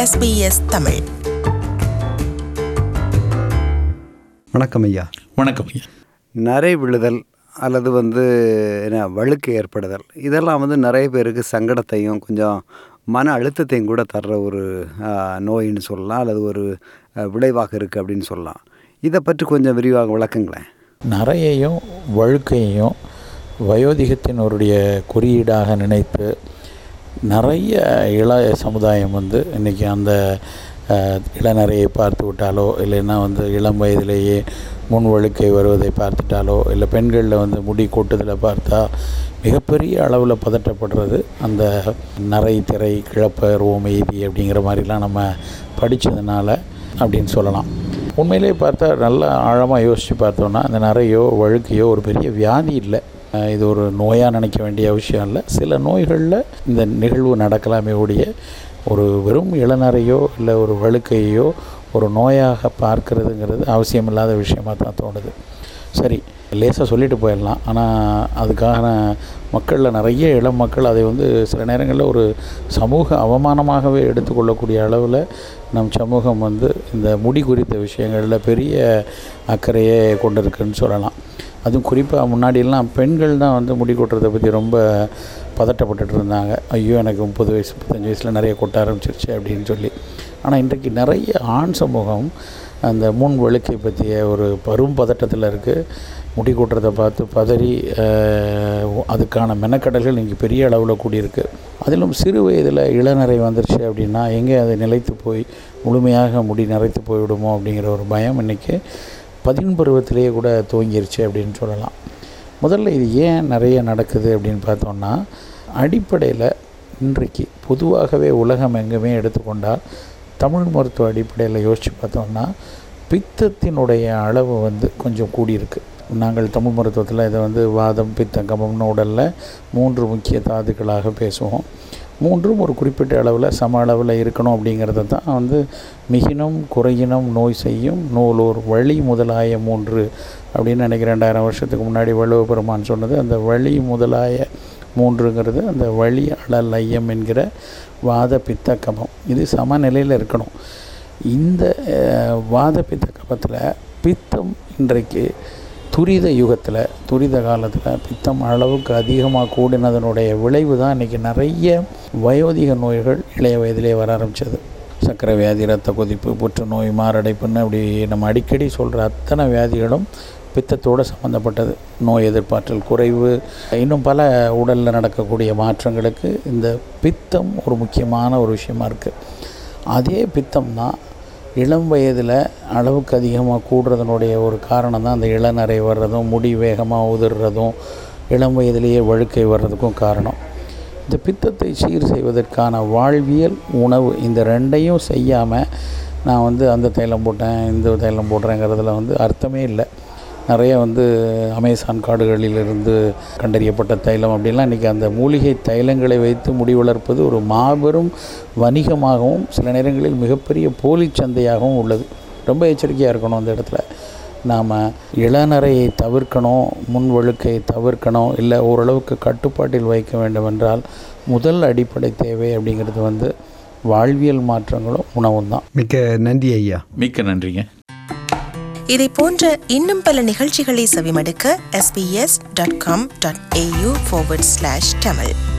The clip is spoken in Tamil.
SBS தமிழ் வணக்கம் ஐயா வணக்கம் ஐயா நரை விழுதல் அல்லது வந்து என்ன வழுக்கு ஏற்படுதல் இதெல்லாம் வந்து நிறைய பேருக்கு சங்கடத்தையும் கொஞ்சம் மன அழுத்தத்தையும் கூட தர்ற ஒரு ஆ, நோயின்னு சொல்லலாம் அல்லது ஒரு ஆ, விளைவாக இருக்குது அப்படின்னு சொல்லலாம் இதை பற்றி கொஞ்சம் விரிவாக விளக்குங்களேன் நரையையும் வழுக்கையையும் வயோதிகத்தினுடைய குறியீடாக நினைத்து நிறைய இளைய சமுதாயம் வந்து இன்றைக்கி அந்த அஹ், இளநரையை பார்த்து விட்டாலோ இல்லைன்னா வந்து இளம் வயதிலேயே முன் வழுக்கை வருவதை பார்த்துட்டாலோ இல்லை பெண்களில் வந்து முடி கொட்டுதலை பார்த்தா மிகப்பெரிய அளவில் பதட்டப்படுறது அந்த நரை திரை கிழப்ப ரோமெய்தி அப்படிங்கிற மாதிரிலாம் நம்ம படித்ததுனால அப்படின்னு சொல்லலாம் உண்மையிலே பார்த்தா நல்லா ஆழமாக யோசித்து பார்த்தோன்னா அந்த நரையோ வழுக்கையோ ஒரு பெரிய வியாதி இல்லை அஹ் இது ஒரு நோயாக நினைக்க வேண்டிய அவசியம் இல்லை சில நோய்களில் இந்த நிகழ்வு நடக்கலாமே ஒழிய ஒரு வெறும் இளநரையோ இல்லை ஒரு வழுக்கையோ ஒரு நோயாக பார்க்கறதுங்கிறது அவசியமில்லாத விஷயமாக தான் தோணுது சரி லேசாக சொல்லிட்டு போயிடலாம் ஆனால் அதுக்கான மக்களில் நிறைய இளம் மக்கள் அதை வந்து சில நேரங்களில் ஒரு சமூக அவமானமாகவே எடுத்துக்கொள்ளக்கூடிய அளவில் நம் சமூகம் வந்து இந்த முடி குறித்த விஷயங்களில் பெரிய அக்கறையே கொண்டிருக்குன்னு சொல்லலாம் அதுவும் குறிப்பாக முன்னாடியெல்லாம் பெண்கள் தான் வந்து முடி கொட்டுறதை பற்றி ரொம்ப பதட்டப்பட்டுட்டு இருந்தாங்க ஐயோ எனக்கு முப்பது வயசு முப்பத்தஞ்சு வயசில் நிறைய கொட்ட ஆரம்பிச்சிருச்சு அப்படின்னு சொல்லி ஆனால் இன்றைக்கு நிறைய ஆண் சமூகம் அந்த முன் வழுக்கை பற்றிய ஒரு பரும் பதட்டத்தில் இருக்குது முடி கொட்டுறதை பார்த்து பதறி அஹ், அதுக்கான மெனக்கடல்கள் இன்றைக்கி பெரிய அளவில் கூடியிருக்கு அதிலும் சிறு வயதில் இளநரை வந்துருச்சு அப்படின்னா எங்கே அது நிலைத்து போய் முழுமையாக முடி நரைத்து போய்விடுமோ அப்படிங்கிற ஒரு பயம் இன்றைக்கி பதின் பருவத்திலேயே கூட துவங்கிருச்சு அப்படின்னு சொல்லலாம் முதல்ல இது ஏன் நிறைய நடக்குது அப்படின்னு பார்த்தோம்னா அடிப்படையில் இன்றைக்கு பொதுவாகவே உலகம் எங்குமே எடுத்துக்கொண்டால் தமிழ் மருத்துவ அடிப்படையில் யோசித்து பார்த்தோம்னா பித்தத்தினுடைய அளவு வந்து கொஞ்சம் கூடியிருக்கு நாங்கள் தமிழ் மருத்துவத்தில் இதை வந்து வாதம் பித்தம் கபம்னு உடலில் மூன்று முக்கிய தாதுக்களாக பேசுவோம் மூன்றும் ஒரு குறிப்பிட்ட அளவில் சம அளவில் இருக்கணும் அப்படிங்கிறத தான் வந்து மிகினும் குறையினும் நோய் செய்யும் நூலோர் வழி முதலாய மூன்று அப்படின்னு நினைக்கிறேன் ரெண்டாயிரம் வருஷத்துக்கு முன்னாடி வள்ளுவ பெருமான் சொன்னது அந்த வழி முதலாய மூன்றுங்கிறது அந்த வழி அழல் ஐயம் என்கிற வாத பித்த கபம் இது சமநிலையில் இருக்கணும் இந்த அஹ், வாத பித்த கபத்தில் பித்தம் இன்றைக்கு துரித யுகத்தில் துரித காலத்தில் பித்தம் அளவுக்கு அதிகமாக கூடினதனுடைய விளைவு தான் இன்றைக்கி நிறைய வயோதிக நோய்கள் இளைய வயதிலே வர ஆரம்பித்தது சர்க்கரை வியாதி இரத்த கொதிப்பு புற்றுநோய் மாரடைப்புன்னு அப்படி நம்ம அடிக்கடி சொல்கிற அத்தனை வியாதிகளும் பித்தத்தோடு சம்மந்தப்பட்டது நோய் எதிர்ப்பாற்றல் குறைவு இன்னும் பல உடலில் நடக்கக்கூடிய மாற்றங்களுக்கு இந்த பித்தம் ஒரு முக்கியமான ஒரு விஷயமா இருக்குது அதே பித்தம் தான் இளம் வயதில் அளவுக்கு அதிகமாக கூடுறதனுடைய ஒரு காரணம் தான் அந்த இளநரை வர்றதும் முடி வேகமாக உதிர்றதும் இளம் வயதிலேயே வழுக்கை வர்றதுக்கும் காரணம் இந்த பித்தத்தை சீர் செய்வதற்கான வாழ்வியல் உணவு இந்த ரெண்டையும் செய்யாமல் நான் வந்து அந்த தைலம் போட்டேன் இந்த தைலம் போடுறேங்கிறதுல வந்து அர்த்தமே இல்லை நிறைய வந்து அமேசான் காடுகளிலிருந்து கண்டறியப்பட்ட தைலம் அப்படிலாம் இன்றைக்கி அந்த மூலிகை தைலங்களை வைத்து முடி வளர்ப்பது ஒரு மாபெரும் வணிகமாகவும் சில நேரங்களில் மிகப்பெரிய போலி சந்தையாகவும் உள்ளது ரொம்ப எச்சரிக்கையாக இருக்கணும் அந்த இடத்துல நாம் இளநரையை தவிர்க்கணும் முன் வழுக்கை தவிர்க்கணும் இல்லை ஓரளவுக்கு கட்டுப்பாட்டில் வைக்க வேண்டும் என்றால் முதல் அடிப்படை தேவை அப்படிங்கிறது வந்து வாழ்வியல் மாற்றங்களும் உணவும் தான் மிக்க நன்றி ஐயா மிக்க நன்றிங்க இதை போன்ற இன்னும் பல நிகழ்ச்சிகளை செவிமடுக்க sbs.com.au forward slash tamil